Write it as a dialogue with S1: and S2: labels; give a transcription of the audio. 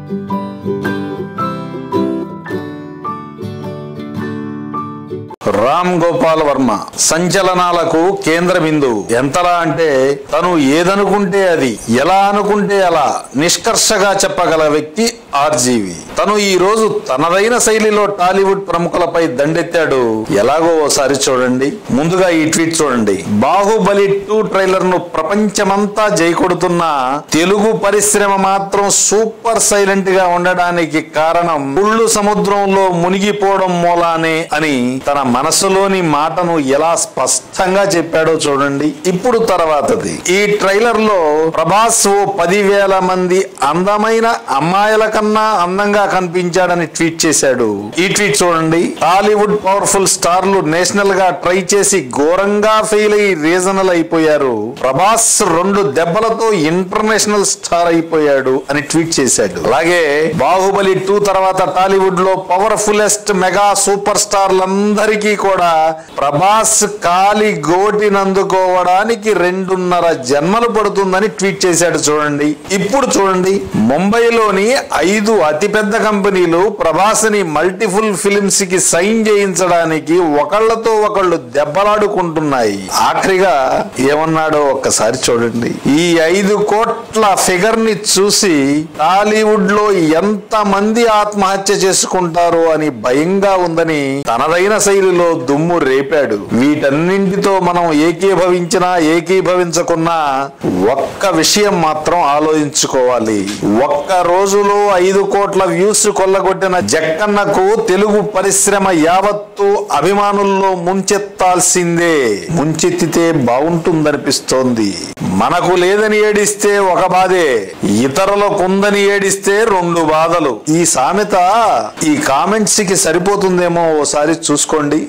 S1: రామ్ గోపాల్ వర్మ సంచలనాలకు కేంద్ర బిందువు ఎంతలా అంటే తను ఏదనుకుంటే అది ఎలా అనుకుంటే అలా నిష్కర్షగా చెప్పగల వ్యక్తి ఆర్జీవి తను ఈ రోజు తనదైన శైలిలో టాలీవుడ్ ప్రముఖులపై దండెత్తాడు ఎలాగో ఓసారి చూడండి ముందుగా ఈ ట్వీట్ చూడండి బాహుబలి టూ ట్రైలర్ ను ప్రపంచమంతా జై కొడుతున్న తెలుగు పరిశ్రమ మాత్రం సూపర్ సైలెంట్ గా ఉండడానికి కారణం ముళ్ళు సముద్రంలో మునిగిపోవడం మూలానే అని తన మనసులోని మాటను ఎలా స్పష్టంగా చెప్పాడో చూడండి ఇప్పుడు తర్వాతది ఈ ట్రైలర్ లో ప్రభాస్ ఓ పదివేల మంది అందమైన అమ్మాయిల కన్నా అందంగా కనిపించాడని ట్వీట్ చేశాడు ఈ ట్వీట్ చూడండి టాలీవుడ్ పవర్ఫుల్ స్టార్లు నేషనల్ గా ట్రై చేసి ఘోరంగా ఫెయిల్ అయి రీజనల్ అయిపోయారు ప్రభాస్ రెండు దెబ్బలతో ఇంటర్నేషనల్ స్టార్ అయిపోయాడు అని ట్వీట్ చేశాడు అలాగే బాహుబలి టూ తర్వాత టాలీవుడ్ లో పవర్ఫుల్లెస్ట్ మెగా సూపర్ స్టార్లందరికీ కూడా ప్రభాస్ కాలి గోటినందుకోవడానికి రెండున్నర జన్మలు పడుతుందని ట్వీట్ చేశాడు చూడండి ఇప్పుడు చూడండి ముంబైలోని ఐదు అతిపెద్ద కంపెనీలు ప్రభాస్ ని మల్టిపుల్ ఫిలిమ్స్ కి సైన్ చేయించడానికి ఒకళ్ళతో ఒకళ్ళు దెబ్బలాడుకుంటున్నాయి ఆఖరిగా ఏమన్నాడో ఒక్కసారి చూడండి ఈ ఐదు కోట్ల ఫిగర్ ని చూసి టాలీవుడ్ లో ఎంత మంది ఆత్మహత్య చేసుకుంటారో అని భయంగా ఉందని తనదైన శైలిలో దుమ్ము రేపాడు వీటన్నింటితో మనం ఏకీభవించినా ఏకీభవించకున్నా ఒక్క విషయం మాత్రం ఆలోచించుకోవాలి ఒక్క రోజులో ఐదు కోట్ల వ్యూస్ కొల్లగొట్టిన జక్కన్నకు తెలుగు పరిశ్రమ యావత్తు అభిమానుల్లో ముంచెత్తాల్సిందే ముంచెత్తితే బాగుంటుందనిపిస్తోంది మనకు లేదని ఏడిస్తే ఒక బాధే ఇతరులకు ఉందని ఏడిస్తే రెండు బాధలు ఈ సామెత ఈ కామెంట్స్ కి సరిపోతుందేమో ఓసారి చూసుకోండి